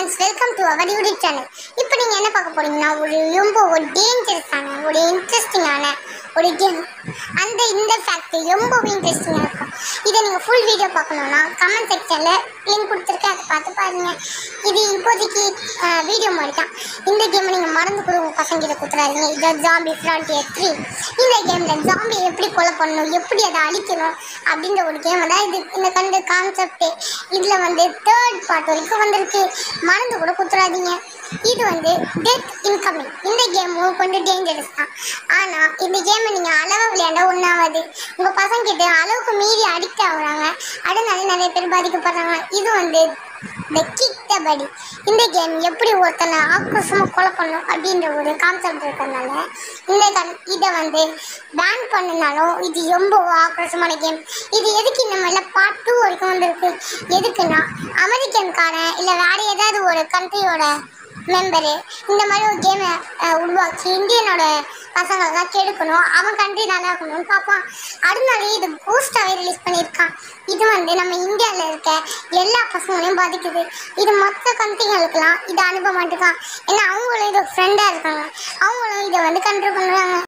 friends welcome to our YouTube channel இப்போ நீங்கள் என்ன பார்க்க போறீங்கன்னா ஒரு ரொம்ப ஒரு டேஞ்சரஸான ஒரு இன்ட்ரெஸ்டிங்கான ஒரு கேம் அந்த இந்த ஃபேக்ட் ரொம்பவே இன்ட்ரெஸ்டிங்காக இருக்கும் இதை நீங்கள் ஃபுல் வீடியோ பார்க்கணுன்னா கமெண்ட் செக்ஷனில் லிங்க் கொடுத்துருக்கேன் அதை பார்த்து பாருங்கள் இது இப்போதைக்கு வீடியோ மாதிரி தான் இந்த கேமை நீங்கள் மறந்து கூட உங்கள் பசங்கிட்ட கொடுத்துறாதீங்க இதை ஜாம்பி ஃப்ரான்டியர் த்ரீ இந்த கேமில் ஜாம்பி எப்படி கொலை பண்ணணும் எப்படி அதை அழிக்கணும் அப்படின்ற ஒரு கேம் தான் இது இந்த கண்டு கான்செப்ட் இதில் வந்து தேர்ட் பார்ட் வரைக்கும் வந்திருக்கு மறந்து கூட கொடுத்துறாதீங்க இது வந்து டெத் இன்கமிங் இந்த கேமும் கொஞ்சம் டேஞ்சரஸ் தான் ஆனால் இந்த கேமை நீங்கள் அளவாக விளையாண்டா ஒன்றாவது உங்கள் பசங்கிட்ட அளவுக்கு மீறி அடிக்ட் ஆகுறாங்க அதனால நிறைய பேர் பாதிக்கப்படுறாங்க இது வந்து த கிக் த படி இந்த கேம் எப்படி ஒருத்தனை ஆக்ரோஷமாக கொலை பண்ணும் அப்படின்ற ஒரு கான்செப்ட் இருக்கிறதுனால இந்த கன் இதை வந்து பேன் பண்ணினாலும் இது ரொம்ப ஆக்ரோஷமான கேம் இது எதுக்கு இந்த மாதிரிலாம் பார்ட் டூ வரைக்கும் வந்திருக்கு எதுக்குன்னா அமெரிக்கன்காரன் இல்லை வேறு ஏதாவது ஒரு கண்ட்ரியோட மெம்பரு இந்த மாதிரி ஒரு கேமை உருவாக்கி இந்தியனோட பசங்களெல்லாம் கெடுக்கணும் அவன் கண்ட்ரி நல்லா இருக்கணும்னு பார்ப்பான் அதனாலே இது பூஸ்டாகவே ரிலீஸ் பண்ணியிருக்கான் இது வந்து நம்ம இந்தியாவில் இருக்க எல்லா பசங்களையும் பாதிக்குது இது மற்ற கண்ட்ரிகளுக்கெல்லாம் இதை அனுப்ப மாட்டேங்கான் ஏன்னா அவங்களும் இது ஃப்ரெண்டாக இருக்காங்க அவங்களும் இதை வந்து கண்ட்ரோல் பண்ணுறாங்க